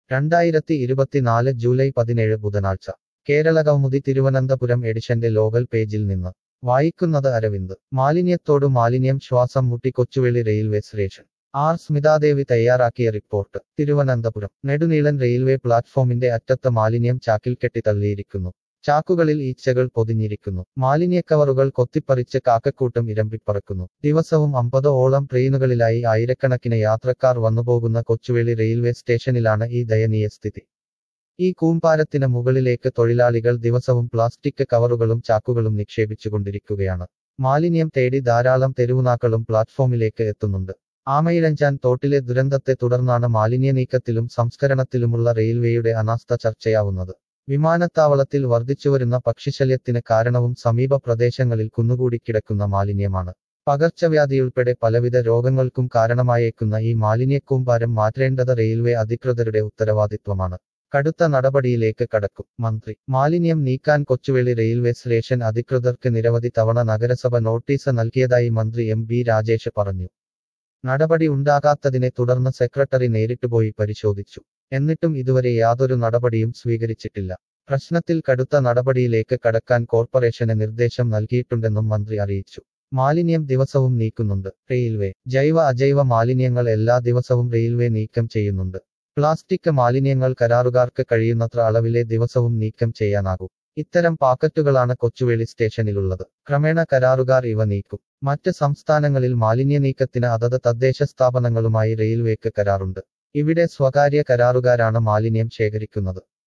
രണ്ടായിരത്തി ഇരുപത്തിനാല് ജൂലൈ പതിനേഴ് ബുധനാഴ്ച കേരളകൗമുദി തിരുവനന്തപുരം എഡിഷന്റെ ലോകൽ പേജിൽ നിന്ന് വായിക്കുന്നത് അരവിന്ദ് മാലിന്യത്തോട് മാലിന്യം ശ്വാസം മുട്ടി Kochuveli railway station R Smithadevi തയ്യാറാക്കിയ റിപ്പോർട്ട് തിരുവനന്തപുരം നെടുനീളൻ റെയിൽവേ പ്ലാറ്റ്ഫോമിന്റെ അറ്റത്ത് മാലിന്യം ചാക്കിൽ കെട്ടി തള്ളിയിരിക്കുന്നു ചാക്കുകളിൽ ഈച്ചകൾ പൊതിഞ്ഞിരിക്കുന്നു മാലിന്യക്കവറുകൾ കൊത്തിപ്പറിച്ച് കാക്കക്കൂട്ടം ഇരമ്പിപ്പറക്കുന്നു ദിവസവും അമ്പത് ഓളം ട്രെയിനുകളിലായി ആയിരക്കണക്കിന് യാത്രക്കാർ വന്നുപോകുന്ന കൊച്ചുവേളി റെയിൽവേ സ്റ്റേഷനിലാണ് ഈ ദയനീയ സ്ഥിതി ഈ കൂമ്പാരത്തിന് മുകളിലേക്ക് തൊഴിലാളികൾ ദിവസവും പ്ലാസ്റ്റിക് കവറുകളും ചാക്കുകളും നിക്ഷേപിച്ചുകൊണ്ടിരിക്കുകയാണ് മാലിന്യം തേടി ധാരാളം തെരുവുനാക്കളും പ്ലാറ്റ്ഫോമിലേക്ക് എത്തുന്നുണ്ട് ആമയിഴഞ്ചാൻ തോട്ടിലെ ദുരന്തത്തെ തുടർന്നാണ് മാലിന്യ നീക്കത്തിലും സംസ്കരണത്തിലുമുള്ള റെയിൽവേയുടെ അനാസ്ഥ ചർച്ചയാവുന്നത് വിമാനത്താവളത്തിൽ വർദ്ധിച്ചുവരുന്ന പക്ഷിശല്യത്തിന് കാരണവും സമീപ പ്രദേശങ്ങളിൽ കുന്നുകൂടി കിടക്കുന്ന മാലിന്യമാണ് പകർച്ചവ്യാധിയുൾപ്പെടെ പലവിധ രോഗങ്ങൾക്കും കാരണമായേക്കുന്ന ഈ മാലിന്യക്കൂമ്പാരം മാറ്റേണ്ടത് റെയിൽവേ അധികൃതരുടെ ഉത്തരവാദിത്വമാണ് കടുത്ത നടപടിയിലേക്ക് കടക്കും മന്ത്രി മാലിന്യം നീക്കാൻ കൊച്ചുവേളി റെയിൽവേ സ്റ്റേഷൻ അധികൃതർക്ക് നിരവധി തവണ നഗരസഭ നോട്ടീസ് നൽകിയതായി മന്ത്രി എം ബി രാജേഷ് പറഞ്ഞു നടപടി ഉണ്ടാകാത്തതിനെ തുടർന്ന് സെക്രട്ടറി നേരിട്ടുപോയി പരിശോധിച്ചു എന്നിട്ടും ഇതുവരെ യാതൊരു നടപടിയും സ്വീകരിച്ചിട്ടില്ല പ്രശ്നത്തിൽ കടുത്ത നടപടിയിലേക്ക് കടക്കാൻ കോർപ്പറേഷന് നിർദ്ദേശം നൽകിയിട്ടുണ്ടെന്നും മന്ത്രി അറിയിച്ചു മാലിന്യം ദിവസവും നീക്കുന്നുണ്ട് റെയിൽവേ ജൈവ അജൈവ മാലിന്യങ്ങൾ എല്ലാ ദിവസവും റെയിൽവേ നീക്കം ചെയ്യുന്നുണ്ട് പ്ലാസ്റ്റിക് മാലിന്യങ്ങൾ കരാറുകാർക്ക് കഴിയുന്നത്ര അളവിലെ ദിവസവും നീക്കം ചെയ്യാനാകൂ ഇത്തരം പാക്കറ്റുകളാണ് കൊച്ചുവേളി സ്റ്റേഷനിലുള്ളത് ക്രമേണ കരാറുകാർ ഇവ നീക്കും മറ്റ് സംസ്ഥാനങ്ങളിൽ മാലിന്യ നീക്കത്തിന് അതത് തദ്ദേശ സ്ഥാപനങ്ങളുമായി റെയിൽവേക്ക് കരാറുണ്ട് ഇവിടെ സ്വകാര്യ കരാറുകാരാണ് മാലിന്യം ശേഖരിക്കുന്നത്